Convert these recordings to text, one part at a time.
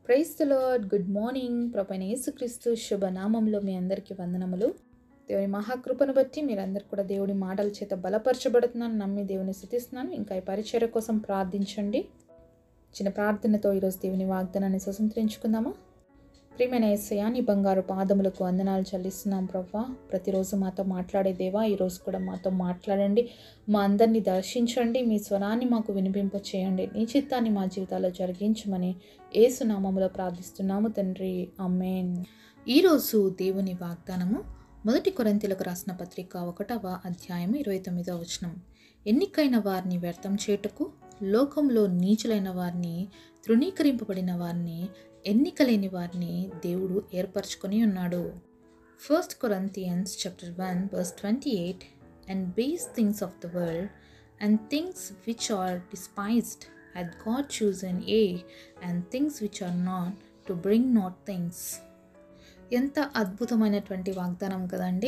price the lord good morning ప్రభైన యేసుక్రీస్తు శుభనామంలో మీ అందరికీ వందనములు దేవుని మహాకృపను బట్టి మీరందరూ కూడా దేవుడి మాటల చేత బలపరచబడుతున్నాను నమ్మి దేవుని స్థుతిస్తున్నాను ఇంకా ఈ పరిచర్య కోసం ప్రార్థించండి చిన్న ప్రార్థనతో ఈరోజు దేవుని వాగ్దానాన్ని స్వతంత్రించుకుందామా ప్రియమైన ఏసయ్య నీ బంగారు పాదములకు వందనాలు చెల్లిస్తున్నాం ప్రవ్వా ప్రతిరోజు మాతో మాట్లాడే దేవా ఈరోజు కూడా మాతో మాట్లాడండి మా అందరినీ దర్శించండి మీ స్వరాన్ని మాకు వినిపింప చేయండి నీ చిత్తాన్ని మా జీవితాల్లో జరిగించమని ఏసునామములో ప్రార్థిస్తున్నాము తండ్రి అమ్మేన్ ఈరోజు దేవుని వాగ్దానము మొదటి కొరంతీలకు రాసిన పత్రిక ఒకటవ అధ్యాయం ఇరవై తొమ్మిదవ వచనం ఎన్నికైన వారిని వ్యర్థం చేయుటకు లోకంలో నీచులైన వారిని తృణీకరింపబడిన వారిని ఎన్నికలేని వారిని దేవుడు ఏర్పరచుకొని ఉన్నాడు first Corinthians chapter one verse twenty eight and base things of the world and things which are despised hath God chosen yea and things which are not to bring nought things ఎంత అద్భుతమైనటువంటి వాగ్దానం కదండి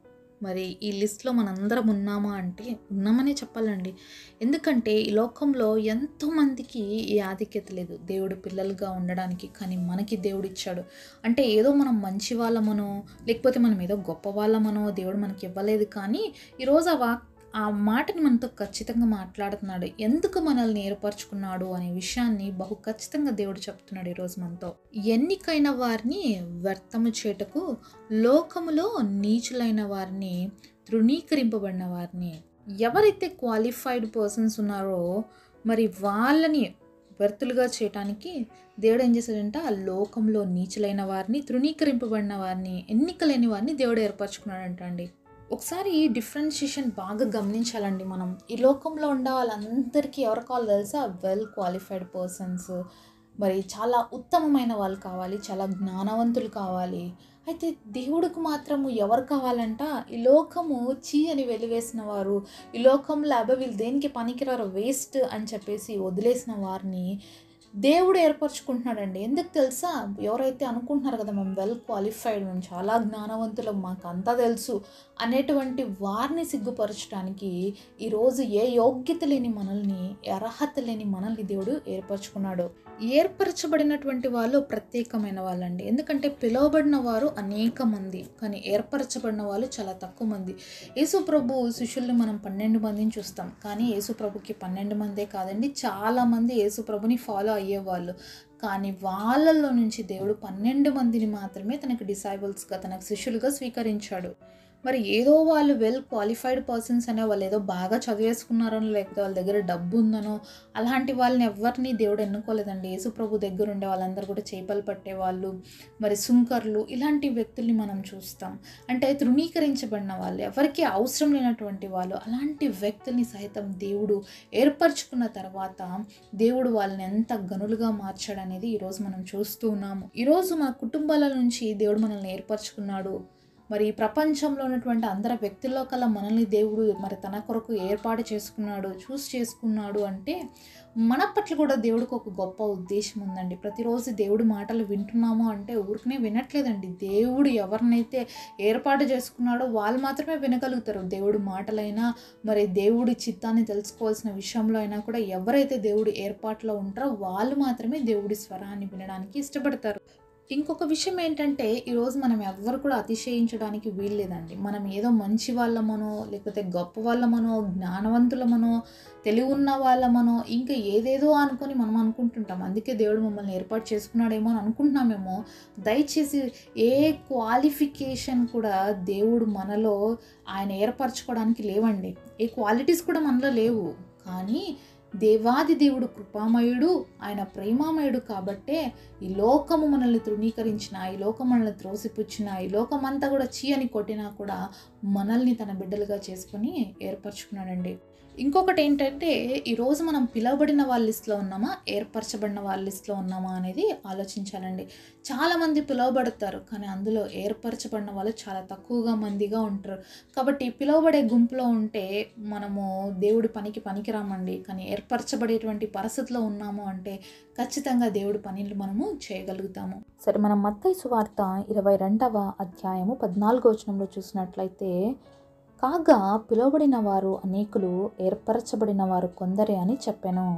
మరి ఈ లిస్ట్లో మనందరం ఉన్నామా అంటే ఉన్నామనే చెప్పాలండి ఎందుకంటే ఈ లోకంలో ఎంతోమందికి ఈ ఆధిక్యత లేదు దేవుడు పిల్లలుగా ఉండడానికి కానీ మనకి దేవుడు ఇచ్చాడు అంటే ఏదో మనం మంచి వాళ్ళమనో లేకపోతే మనం ఏదో గొప్ప వాళ్ళమనో దేవుడు మనకి ఇవ్వలేదు కానీ ఈరోజు ఆ వాక్ ఆ మాటని మనతో ఖచ్చితంగా మాట్లాడుతున్నాడు ఎందుకు మనల్ని ఏర్పరచుకున్నాడు అనే విషయాన్ని బహు ఖచ్చితంగా దేవుడు చెప్తున్నాడు ఈరోజు మనతో ఎన్నికైన వారిని వ్యర్థము చేటకు లోకములో నీచులైన వారిని తృణీకరింపబడిన వారిని ఎవరైతే క్వాలిఫైడ్ పర్సన్స్ ఉన్నారో మరి వాళ్ళని వ్యర్థులుగా చేయటానికి దేవుడు ఏం చేశాడంటే ఆ లోకంలో నీచులైన వారిని తృణీకరింపబడిన వారిని ఎన్నికలేని వారిని దేవుడు ఏర్పరచుకున్నాడంట అండి ఒకసారి డిఫరెన్షియేషన్ బాగా గమనించాలండి మనం ఈ లోకంలో ఉండే వాళ్ళందరికీ ఎవరు కావాలి తెలుసా వెల్ క్వాలిఫైడ్ పర్సన్స్ మరి చాలా ఉత్తమమైన వాళ్ళు కావాలి చాలా జ్ఞానవంతులు కావాలి అయితే దేవుడికి మాత్రము ఎవరు కావాలంట ఈ లోకము చీ అని వెలివేసిన వారు ఈ లోకంలో అబ్బాయి వీళ్ళు దేనికి పనికిరారు వేస్ట్ అని చెప్పేసి వదిలేసిన వారిని దేవుడు ఏర్పరచుకుంటున్నాడండి ఎందుకు తెలుసా ఎవరైతే అనుకుంటున్నారు కదా మేము వెల్ క్వాలిఫైడ్ మేము చాలా జ్ఞానవంతులం మాకు అంతా తెలుసు అనేటువంటి వారిని సిగ్గుపరచడానికి ఈరోజు ఏ యోగ్యత లేని మనల్ని అర్హత లేని మనల్ని దేవుడు ఏర్పరచుకున్నాడు ఏర్పరచబడినటువంటి వాళ్ళు ప్రత్యేకమైన వాళ్ళండి ఎందుకంటే పిలువబడిన వారు అనేక మంది కానీ ఏర్పరచబడిన వాళ్ళు చాలా తక్కువ మంది యేసు ప్రభు శిష్యుల్ని మనం పన్నెండు మందిని చూస్తాం కానీ యేసు ప్రభుకి పన్నెండు మందే కాదండి చాలామంది యేసు ప్రభుని ఫాలో అయ్యేవాళ్ళు కానీ వాళ్ళల్లో నుంచి దేవుడు పన్నెండు మందిని మాత్రమే తనకి డిసైబుల్స్గా తనకు శిష్యులుగా స్వీకరించాడు మరి ఏదో వాళ్ళు వెల్ క్వాలిఫైడ్ పర్సన్స్ అనే వాళ్ళు ఏదో బాగా చదివేసుకున్నారనో లేకపోతే వాళ్ళ దగ్గర డబ్బు ఉందనో అలాంటి వాళ్ళని ఎవరిని దేవుడు ఎన్నుకోలేదండి యేసు ప్రభు దగ్గర ఉండే వాళ్ళందరూ కూడా చేపలు పట్టేవాళ్ళు మరి సుంకర్లు ఇలాంటి వ్యక్తుల్ని మనం చూస్తాం అంటే తృణీకరించబడిన వాళ్ళు ఎవరికి అవసరం లేనటువంటి వాళ్ళు అలాంటి వ్యక్తుల్ని సైతం దేవుడు ఏర్పరచుకున్న తర్వాత దేవుడు వాళ్ళని ఎంత గనులుగా మార్చాడనేది ఈరోజు మనం చూస్తూ ఉన్నాము ఈరోజు మన కుటుంబాల నుంచి దేవుడు మనల్ని ఏర్పరచుకున్నాడు మరి ఈ ప్రపంచంలో ఉన్నటువంటి అందరి వ్యక్తుల్లో కల్లా మనల్ని దేవుడు మరి తన కొరకు ఏర్పాటు చేసుకున్నాడు చూస్ చేసుకున్నాడు అంటే మన పట్ల కూడా దేవుడికి ఒక గొప్ప ఉద్దేశం ఉందండి ప్రతిరోజు దేవుడి మాటలు వింటున్నాము అంటే ఊరికనే వినట్లేదండి దేవుడు ఎవరినైతే ఏర్పాటు చేసుకున్నాడో వాళ్ళు మాత్రమే వినగలుగుతారు దేవుడి మాటలైనా మరి దేవుడి చిత్తాన్ని తెలుసుకోవాల్సిన విషయంలో అయినా కూడా ఎవరైతే దేవుడి ఏర్పాట్లో ఉంటారో వాళ్ళు మాత్రమే దేవుడి స్వరాన్ని వినడానికి ఇష్టపడతారు ఇంకొక విషయం ఏంటంటే ఈరోజు మనం ఎవ్వరు కూడా అతిశయించడానికి వీల్లేదండి మనం ఏదో మంచి వాళ్ళమనో లేకపోతే గొప్ప వాళ్ళమనో జ్ఞానవంతులమనో తెలివి ఉన్న వాళ్ళమనో ఇంకా ఏదేదో అనుకొని మనం అనుకుంటుంటాం అందుకే దేవుడు మమ్మల్ని ఏర్పాటు చేసుకున్నాడేమో అని అనుకుంటున్నామేమో దయచేసి ఏ క్వాలిఫికేషన్ కూడా దేవుడు మనలో ఆయన ఏర్పరచుకోవడానికి లేవండి ఏ క్వాలిటీస్ కూడా మనలో లేవు కానీ దేవాది దేవుడు కృపామయుడు ఆయన ప్రేమామయుడు కాబట్టే ఈ లోకము మనల్ని తృణీకరించిన ఈ లోకం మనల్ని త్రోసిపుచ్చిన ఈ లోకమంతా కూడా చీ అని కొట్టినా కూడా మనల్ని తన బిడ్డలుగా చేసుకుని ఏర్పరచుకున్నాడండి ఇంకొకటి ఏంటంటే ఈరోజు మనం పిలువబడిన వాళ్ళ లిస్ట్లో ఉన్నామా ఏర్పరచబడిన వాళ్ళ లిస్ట్లో ఉన్నామా అనేది ఆలోచించాలండి చాలామంది పిలువబడతారు కానీ అందులో ఏర్పరచబడిన వాళ్ళు చాలా తక్కువగా మందిగా ఉంటారు కాబట్టి పిలువబడే గుంపులో ఉంటే మనము దేవుడి పనికి పనికిరామండి కానీ ఏర్పరచబడేటువంటి పరిస్థితిలో ఉన్నాము అంటే ఖచ్చితంగా దేవుడి పనులు మనము చేయగలుగుతాము సరే మనం మత్తయి సువార్త ఇరవై రెండవ అధ్యాయము పద్నాలుగో వచనంలో చూసినట్లయితే కాగా పిలువబడిన వారు అనేకులు ఏర్పరచబడిన వారు కొందరే అని చెప్పాను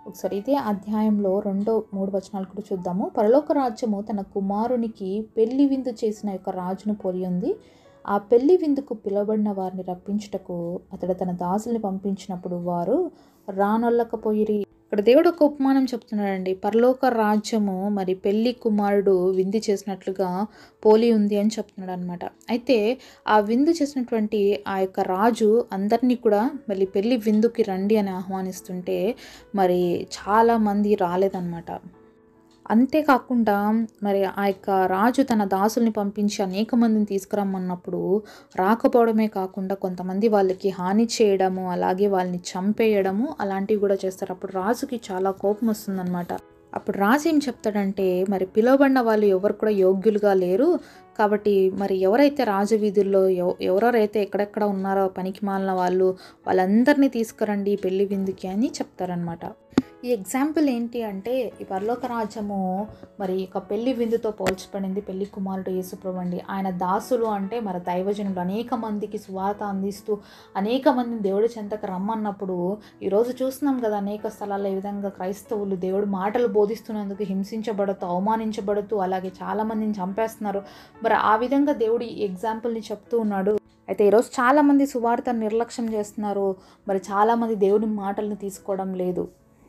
ఒకసారి ఇదే అధ్యాయంలో రెండో మూడు వచనాలు కూడా చూద్దాము పరలోక రాజ్యము తన కుమారునికి పెళ్లి విందు చేసిన యొక్క రాజును పోలి ఉంది ఆ పెళ్లి విందుకు పిలువబడిన వారిని రప్పించుటకు అతడు తన దాసుల్ని పంపించినప్పుడు వారు రానొల్లకపోయిరి ఇక్కడ దేవుడు ఒక ఉపమానం చెప్తున్నాడండి పరలోక రాజ్యము మరి పెళ్లి కుమారుడు విందు చేసినట్లుగా పోలి ఉంది అని చెప్తున్నాడు అనమాట అయితే ఆ విందు చేసినటువంటి ఆ యొక్క రాజు అందరినీ కూడా మళ్ళీ పెళ్లి విందుకి రండి అని ఆహ్వానిస్తుంటే మరి చాలామంది రాలేదన్నమాట అంతేకాకుండా మరి ఆ యొక్క రాజు తన దాసుల్ని పంపించి అనేక మందిని తీసుకురమ్మన్నప్పుడు రాకపోవడమే కాకుండా కొంతమంది వాళ్ళకి హాని చేయడము అలాగే వాళ్ళని చంపేయడము అలాంటివి కూడా చేస్తారు అప్పుడు రాజుకి చాలా కోపం వస్తుందన్నమాట అప్పుడు రాజు ఏం చెప్తాడంటే మరి పిలువబడిన వాళ్ళు ఎవరు కూడా యోగ్యులుగా లేరు కాబట్టి మరి ఎవరైతే రాజు వీధుల్లో ఎవ- ఎవరెవరైతే ఎక్కడెక్కడ ఉన్నారో పనికి మాలిన వాళ్ళు వాళ్ళందరినీ తీసుకురండి పెళ్లి విందుకి అని చెప్తారనమాట ఈ ఎగ్జాంపుల్ ఏంటి అంటే ఈ పరలోక రాజ్యము మరి ఒక పెళ్లి విందుతో పోల్చబడింది పెళ్లి కుమారుడు యేసుప్రభు అండి ఆయన దాసులు అంటే మరి దైవజనులు అనేక మందికి సువాత అందిస్తూ అనేక మందిని దేవుడి చెంతకు రమ్మన్నప్పుడు ఈరోజు చూస్తున్నాం కదా అనేక స్థలాల్లో ఈ విధంగా క్రైస్తవులు దేవుడు మాటలు బోధిస్తున్నందుకు హింసించబడుతూ అవమానించబడుతూ అలాగే చాలా మందిని చంపేస్తున్నారు మరి ఆ విధంగా దేవుడు ఈ ఎగ్జాంపుల్ని చెప్తూ ఉన్నాడు అయితే ఈరోజు చాలామంది సువార్తను నిర్లక్ష్యం చేస్తున్నారు మరి చాలామంది దేవుడి మాటల్ని తీసుకోవడం లేదు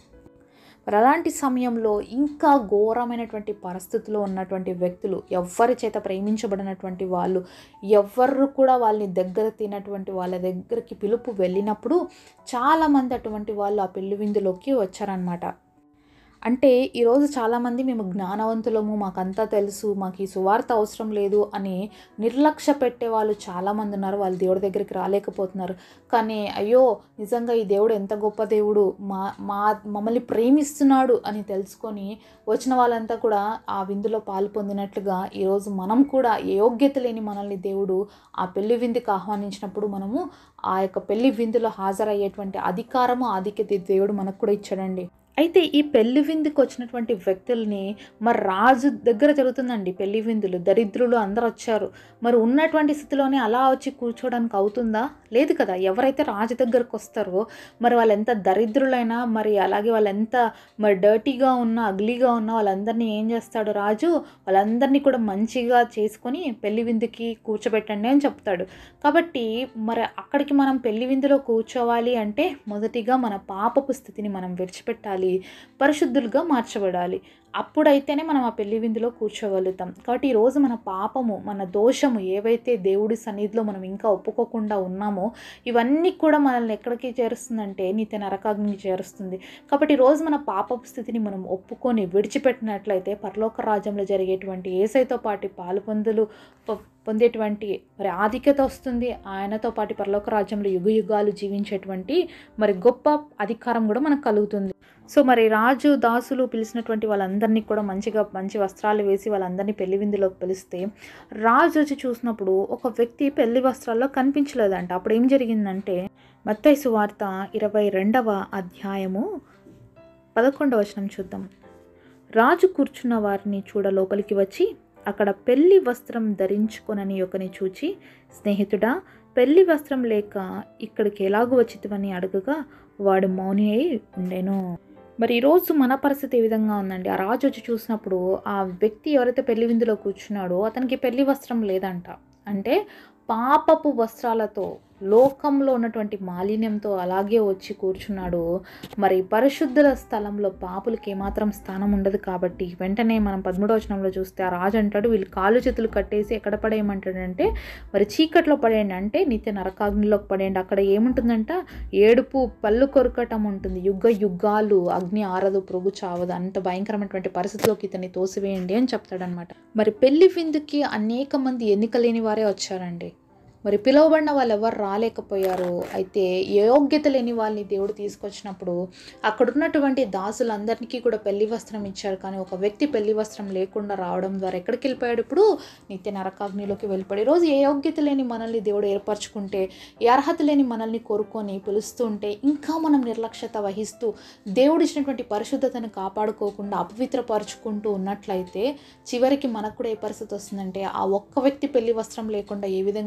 మరి అలాంటి సమయంలో ఇంకా ఘోరమైనటువంటి పరిస్థితిలో ఉన్నటువంటి వ్యక్తులు ఎవ్వరి చేత ప్రేమించబడినటువంటి వాళ్ళు ఎవ్వరు కూడా వాళ్ళని దగ్గర తినటువంటి వాళ్ళ దగ్గరికి పిలుపు వెళ్ళినప్పుడు చాలామంది అటువంటి వాళ్ళు ఆ పెళ్లి విందులోకి వచ్చారనమాట అంటే ఈరోజు చాలామంది మేము జ్ఞానవంతులము మాకంతా తెలుసు మాకు ఈ సువార్త అవసరం లేదు అని నిర్లక్ష్య పెట్టే వాళ్ళు చాలామంది ఉన్నారు వాళ్ళు దేవుడి దగ్గరికి రాలేకపోతున్నారు కానీ అయ్యో నిజంగా ఈ దేవుడు ఎంత గొప్ప దేవుడు మా మా మమ్మల్ని ప్రేమిస్తున్నాడు అని తెలుసుకొని వచ్చిన వాళ్ళంతా కూడా ఆ విందులో పాలు పొందినట్లుగా ఈరోజు మనం కూడా ఏ యోగ్యత లేని మనల్ని దేవుడు ఆ పెళ్లి విందుకు ఆహ్వానించినప్పుడు మనము ఆ యొక్క పెళ్లి విందులో హాజరయ్యేటువంటి అధికారము ఆధిక్యత దేవుడు మనకు కూడా ఇచ్చాడండి అయితే ఈ పెళ్లి విందుకు వచ్చినటువంటి వ్యక్తుల్ని మరి రాజు దగ్గర జరుగుతుందండి పెళ్లి విందులు దరిద్రులు అందరు వచ్చారు మరి ఉన్నటువంటి స్థితిలోనే అలా వచ్చి కూర్చోడానికి అవుతుందా లేదు కదా ఎవరైతే రాజు దగ్గరకు వస్తారో మరి వాళ్ళు ఎంత దరిద్రులైనా మరి అలాగే వాళ్ళు ఎంత మరి డర్టీగా ఉన్నా అగ్లీగా ఉన్నా వాళ్ళందరినీ ఏం చేస్తాడు రాజు వాళ్ళందరినీ కూడా మంచిగా చేసుకొని పెళ్లి విందుకి కూర్చోబెట్టండి అని చెప్తాడు కాబట్టి మరి అక్కడికి మనం పెళ్లి విందులో కూర్చోవాలి అంటే మొదటిగా మన పాపపు స్థితిని మనం విడిచిపెట్టాలి పరిశుద్ధులుగా మార్చబడాలి అప్పుడైతేనే మనం ఆ పెళ్లి విందులో కూర్చోగలుగుతాం కాబట్టి ఈరోజు మన పాపము మన దోషము ఏవైతే దేవుడి సన్నిధిలో మనం ఇంకా ఒప్పుకోకుండా ఉన్నామో ఇవన్నీ కూడా మనల్ని ఎక్కడికి చేరుస్తుందంటే నిత్య నరకాగ్నికి చేరుస్తుంది కాబట్టి ఈరోజు మన పాపపు స్థితిని మనం ఒప్పుకొని విడిచిపెట్టినట్లయితే పరలోక రాజ్యంలో జరిగేటువంటి ఏసైతో పాటు పాలు పొందులు పొ- పొందేటువంటి మరి ఆధిక్యత వస్తుంది ఆయనతో పాటు పరలోక రాజ్యంలో యుగ యుగాలు జీవించేటువంటి మరి గొప్ప అధికారం కూడా మనకు కలుగుతుంది సో మరి రాజు దాసులు పిలిచినటువంటి వాళ్ళందరినీ కూడా మంచిగా మంచి వస్త్రాలు వేసి వాళ్ళందరినీ పెళ్లి విందులోకి పిలిస్తే రాజు వచ్చి చూసినప్పుడు ఒక వ్యక్తి పెళ్లి వస్త్రాల్లో కనిపించలేదంట అప్పుడు ఏం జరిగిందంటే మత్తయి సువార్త ఇరవై రెండవ అధ్యాయము పదకొండవ వచనం చూద్దాం రాజు కూర్చున్న వారిని చూడ లోపలికి వచ్చి అక్కడ పెళ్లి వస్త్రం ధరించుకొనని ఒకని చూచి స్నేహితుడా పెళ్లి వస్త్రం లేక ఇక్కడికి ఎలాగూ వచ్చితివని అడుగగా వాడు మౌని అయి ఉండెను మరి ఈరోజు మన పరిస్థితి ఏ విధంగా ఉందండి ఆ రాజు వచ్చి చూసినప్పుడు ఆ వ్యక్తి ఎవరైతే పెళ్లి విందులో కూర్చున్నాడో అతనికి పెళ్లి వస్త్రం లేదంట అంటే పాపపు వస్త్రాలతో లోకంలో ఉన్నటువంటి మాలిన్యంతో అలాగే వచ్చి కూర్చున్నాడు మరి పరిశుద్ధుల స్థలంలో పాపులకి ఏమాత్రం స్థానం ఉండదు కాబట్టి వెంటనే మనం పదమూడవ వచనంలో చూస్తే ఆ రాజు అంటాడు వీళ్ళు కాళ్ళు చేతులు కట్టేసి ఎక్కడ పడేయమంటాడంటే మరి చీకట్లో పడేయండి అంటే నిత్య నరకాగ్నిలోకి పడేయండి అక్కడ ఏముంటుందంట ఏడుపు పళ్ళు కొరకటం ఉంటుంది యుగ యుగాలు అగ్ని ఆరదు పొరుగు చావదు అంత భయంకరమైనటువంటి పరిస్థితిలోకి ఇతన్ని తోసివేయండి అని చెప్తాడనమాట మరి పెళ్లి విందుకి అనేక మంది ఎన్నిక లేని వారే వచ్చారండి మరి పిలువబడిన వాళ్ళు ఎవరు రాలేకపోయారు అయితే యోగ్యత లేని వాళ్ళని దేవుడు తీసుకొచ్చినప్పుడు అక్కడ ఉన్నటువంటి దాసులందరికీ కూడా పెళ్లి వస్త్రం ఇచ్చారు కానీ ఒక వ్యక్తి పెళ్లి వస్త్రం లేకుండా రావడం ద్వారా ఎక్కడికి వెళ్ళిపోయాడు ఇప్పుడు నిత్య నరకాగ్నిలోకి వెళ్ళిపోయాడు ఈరోజు ఏ యోగ్యత లేని మనల్ని దేవుడు ఏర్పరచుకుంటే ఏ అర్హత లేని మనల్ని కోరుకొని పిలుస్తూ ఉంటే ఇంకా మనం నిర్లక్ష్యత వహిస్తూ దేవుడు ఇచ్చినటువంటి పరిశుద్ధతను కాపాడుకోకుండా అపవిత్రపరుచుకుంటూ ఉన్నట్లయితే చివరికి మనకు కూడా ఏ పరిస్థితి వస్తుందంటే ఆ ఒక్క వ్యక్తి పెళ్లి వస్త్రం లేకుండా ఏ విధంగా నిత్య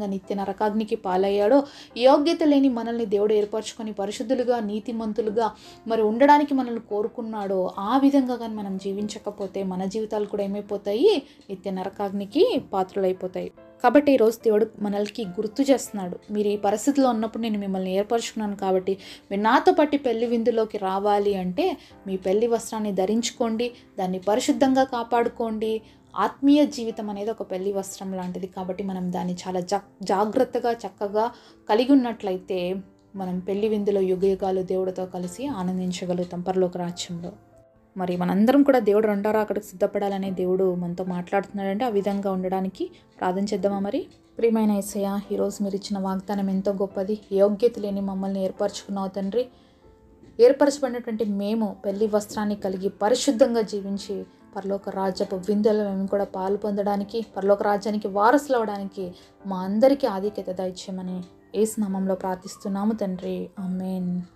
నరకాగ్నికి పాలయ్యాడో యోగ్యత లేని మనల్ని దేవుడు ఏర్పరచుకొని పరిశుద్ధులుగా నీతిమంతులుగా మరి ఉండడానికి మనల్ని కోరుకున్నాడో ఆ విధంగా కానీ మనం జీవించకపోతే మన జీవితాలు కూడా ఏమైపోతాయి నిత్య నరకాగ్నికి పాత్రలైపోతాయి కాబట్టి ఈరోజు దేవుడు మనల్కి గుర్తు చేస్తున్నాడు మీరు ఈ పరిస్థితిలో ఉన్నప్పుడు నేను మిమ్మల్ని ఏర్పరచుకున్నాను కాబట్టి మీరు నాతో పట్టి పెళ్లి విందులోకి రావాలి అంటే మీ పెళ్లి వస్త్రాన్ని ధరించుకోండి దాన్ని పరిశుద్ధంగా కాపాడుకోండి ఆత్మీయ జీవితం అనేది ఒక పెళ్లి వస్త్రం లాంటిది కాబట్టి మనం దాన్ని చాలా జా జాగ్రత్తగా చక్కగా కలిగి ఉన్నట్లయితే మనం పెళ్లి విందులో యుగ యుగాలు దేవుడితో కలిసి ఆనందించగలుగుతాం పరలోక రాజ్యంలో మరి మనందరం కూడా దేవుడు రెండారా అక్కడికి సిద్ధపడాలని దేవుడు మనతో మాట్లాడుతున్నాడంటే ఆ విధంగా ఉండడానికి ప్రార్థన చేద్దామా మరి ప్రియమైన ఏసయ్య ఈరోజు మీరు ఇచ్చిన వాగ్దానం ఎంతో గొప్పది యోగ్యత లేని మమ్మల్ని ఏర్పరచుకున్నావు తండ్రి ఏర్పరచబడినటువంటి మేము పెళ్లి వస్త్రాన్ని కలిగి పరిశుద్ధంగా జీవించి పరలోక రాజ్యపు విందులో మేము కూడా పాలు పొందడానికి పరలోక రాజ్యానికి వారసులు అవడానికి మా అందరికీ ఆధిక్యత దయచేయమని ఏసు నామంలో ప్రార్థిస్తున్నాము తండ్రి ఆమెన్